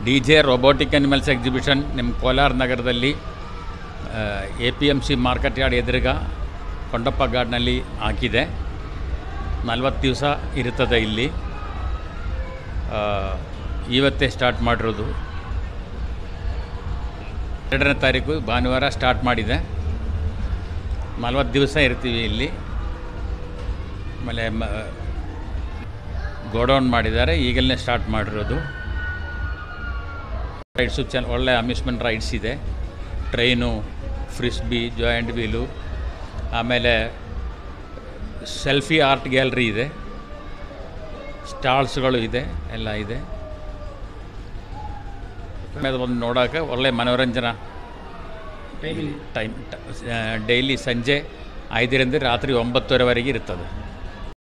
D J robotic animals exhibition ನಿಮ್ಮ ಕೋಲಾರ ನಗರದಲ್ಲಿ A P M C market yard ಎದುರುಗ ಕೊಂಡಪ್ಪ ಗಾರ್ಡ್ನಲ್ಲಿ ಹಾಕಿದೆ ನಲ್ವತ್ತು ದಿವಸ ಇರ್ತದೆ ಇಲ್ಲಿ ಆ, ಇವತ್ತೇ ಸ್ಟಾರ್ಟ್ ಮಾಡಿರೋದು ಎರಡನೇ ತಾರೀಕು ಭಾನುವಾರ ಸ್ಟಾರ್ಟ್ ಮಾಡಿದೆ ನಲ್ವತ್ತು ದಿವಸ ಇರ್ತೀವಿ ಇಲ್ಲಿ ಆಮೇಲೆ ಮ ಗೋಡೌನ್ ಮಾಡಿದ್ದಾರೆ ಈಗಲೇ ಸ್ಟಾರ್ಟ್ ಮಾಡಿರೋದು ರೈಡ್ಸು ಚೆನ್ನ ಒಳ್ಳೆ ಅಮ್ಯೂಸ್ಮೆಂಟ್ ರೈಡ್ಸ್ ಇದೆ ಟ್ರೈನು ಫ್ರಿಸ್ಬಿ ಜಾಯಿಂಟ್ ವೀಲು ಆಮೇಲೆ ಸೆಲ್ಫಿ ಆರ್ಟ್ ಗ್ಯಾಲರಿ ಇದೆ ಸ್ಟಾಲ್ಸ್ಗಳು ಇದೆ ಎಲ್ಲ ಇದೆ ಆಮೇಲೆ ಒಂದು ನೋಡೋಕೆ ಒಳ್ಳೆ ಮನೋರಂಜನಾ ಟೈಮ್ ಡೈಲಿ ಸಂಜೆ ಐದರಿಂದ ರಾತ್ರಿ ಒಂಬತ್ತುವರೆವರೆಗೆ ಇರ್ತದೆ